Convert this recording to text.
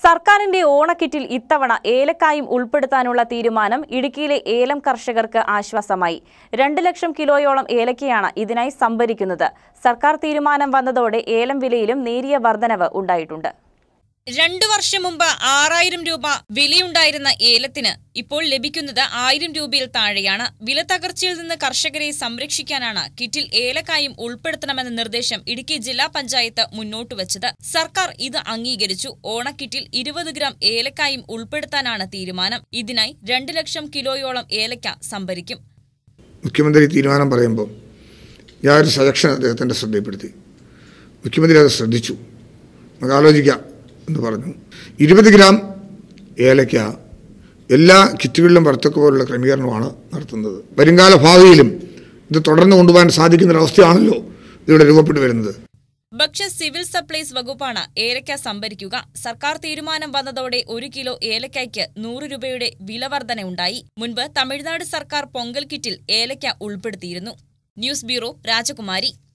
സർക്കാരിന്റെ ഓണക്കിറ്റിൽ ഇത്തവണ ഏലക്കായും ഉൾപ്പെടുത്താനുള്ള തീരുമാനം ഇടുക്കിയിലെ ഏലം കർഷകർക്ക് ആശ്വാസമായി രണ്ട് ലക്ഷം കിലോയോളം ഏലക്കയാണ് ഇതിനായി സംഭരിക്കുന്നത് സർക്കാർ തീരുമാനം വന്നതോടെ ഏലം വിലയിലും നേരിയ വർധനവ് ഉണ്ടായിട്ടുണ്ട് രണ്ടു വർഷം മുമ്പ് ആറായിരം രൂപ വിലയുണ്ടായിരുന്ന ഏലത്തിന് ഇപ്പോൾ ലഭിക്കുന്നത് ആയിരം രൂപയിൽ താഴെയാണ് വില തകർച്ചയിൽ നിന്ന് കർഷകരെ സംരക്ഷിക്കാനാണ് കിറ്റിൽ ഏലക്കായും ഉൾപ്പെടുത്തണമെന്ന നിർദ്ദേശം ഇടുക്കി ജില്ലാ പഞ്ചായത്ത് മുന്നോട്ട് വച്ചത് സർക്കാർ ഇത് അംഗീകരിച്ചു ഓണക്കിറ്റിൽ ഇരുപത് ഗ്രാം ഏലക്കായും ഉൾപ്പെടുത്താനാണ് തീരുമാനം ഇതിനായി രണ്ട് ലക്ഷം കിലോയോളം ഏലക്ക സംഭരിക്കും മുഖ്യമന്ത്രി തീരുമാനം പറയുമ്പോൾ ഞാനൊരു സജഷൻ അദ്ദേഹത്തിൻ്റെ ശ്രദ്ധയിൽപ്പെടുത്തി മുഖ്യമന്ത്രി അത് ശ്രദ്ധിച്ചു നമുക്ക് ആലോചിക്കാം എന്ന് പറഞ്ഞു ഇരുപത് ഗ്രാം ഏലയ്ക്ക എല്ലാ കിറ്റുകളിലും വറുത്തക്ക പോലുള്ള ക്രമീകരണമാണ് നടത്തുന്നത് വരുംകാല ഭാവിയിലും ഇത് തുടർന്ന് കൊണ്ടുപോകാൻ സാധിക്കുന്ന ഒരവസ്ഥയാണല്ലോ ഇതിവിടെ രൂപപ്പെട്ടു വരുന്നത് ഭക്ഷ്യ സിവിൽ സപ്ലൈസ് വകുപ്പാണ് ഏലക്ക സംഭരിക്കുക സർക്കാർ തീരുമാനം വന്നതോടെ ഒരു കിലോ ഏലക്കായ്ക്ക് നൂറ് രൂപയുടെ വില വർധന ഉണ്ടായി മുൻപ് തമിഴ്നാട് സർക്കാർ പൊങ്കൽ കിറ്റിൽ ഏലക്ക ഉൾപ്പെടുത്തിയിരുന്നു ന്യൂസ് ബ്യൂറോ രാജകുമാരി